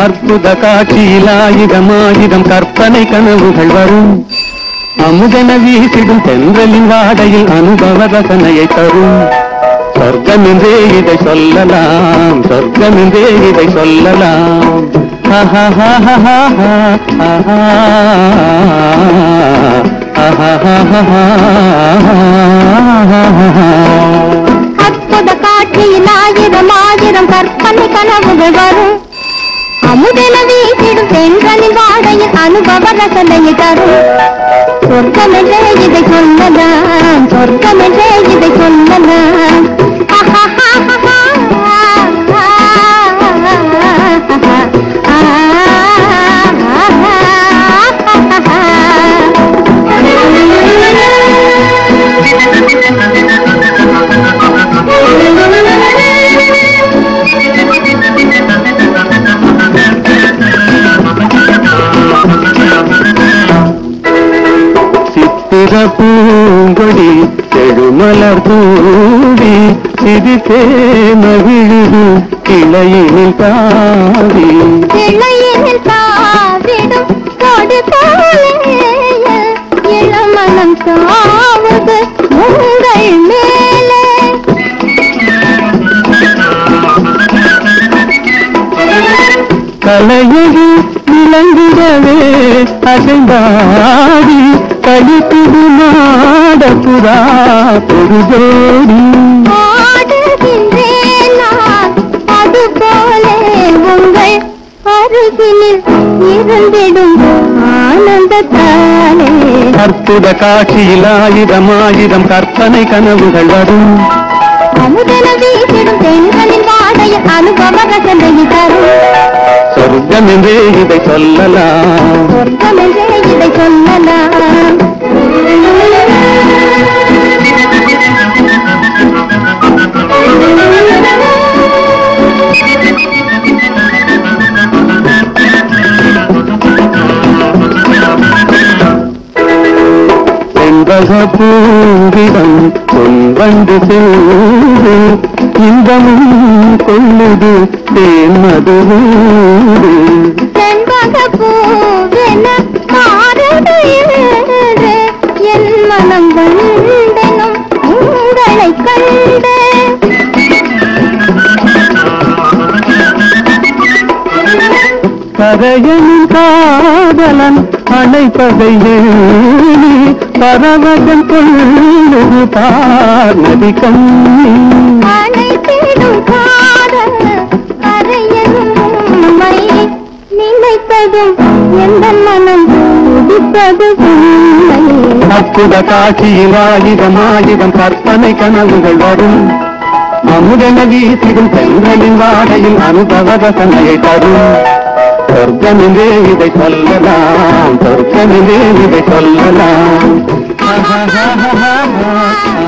அற்புத காட்சியில் ஆயுதம் ஆயுதம் கற்பனை கனவுகள் வரும் அமுதன வீசிடும் தென்றலின் வாடையில் அனுபவ ரசனையை தரும் சொர்க்கம் என்றே இதை சொல்லலாம் சொர்க்கம் என்றே இதை சொல்லலாம் அற்புத காட்சியில் ஆயிரம் ஆயிரம் கற்பனை கனவுகள் வரும் அமுதென வீசிடும் பெண்களின் வாடையில் அனுபவ ரசனையை தரும் சொர்க்கமென்றே இதை சொல்லலாம் சொர்க்கமென்றே இதை சொல்லலாம் சித்திர பூங்கொடி செழுமலர் பூடி சிரித்தே மகிழுது கிளையினில் தாவி இளையில் தாவிடும் கொடி போலே இளமனம் சாவது உங்கள் மேலே கலையொழி விளங்கிடவே அசைந்தாடி கழித்துடு நாடப்புறா ஒரு ஜோடி ஆடுகின்றேன் நான் அது போலே உங்கள் அருகினில் இருந்திடும் ஆனந்தத்தாலே அற்புத காட்சியில் ஆயிரம் ஆயிரம் கற்பனை கனவுகள் வரும் அமுதன வீசிடும் தென்களின் வாடையில் அனுபவ ரசனை தரும் சொர்க்கம் என்றே இதை சொல்லலாம் சொர்க்கமென்றே இதை சொல்லலாம் செண்பக பூவிடம் பொன்வண்டு செல்வது இன்பமும் கொள்ளுது தேன்மதுவோடு செண்பக பூவென மாறுது என்று என் மனம் வந்தெனும் உங்களை கண்டு கரையனின் காதலன் அணைப்பதை ஏனி பரவகன் கொள்ளுது பார் நதி கண்ணி அனைத்திடும் காதல் கரையனும் உண்மை நினைப்பதும் எந்த மனம் துடிப்பது உண்மை அற்புத காட்சியில் ஆயுதம் ஆயுதம் கற்பனை கனவுகள் வரும் அமுதன வீசிடும் பெண்களின் வாடையில் அனுபவ ரசனையை தரும் சொர்க்கமிலே இதை சொல்லலாம் சொர்க்கமிலே இதை சொல்லலாம்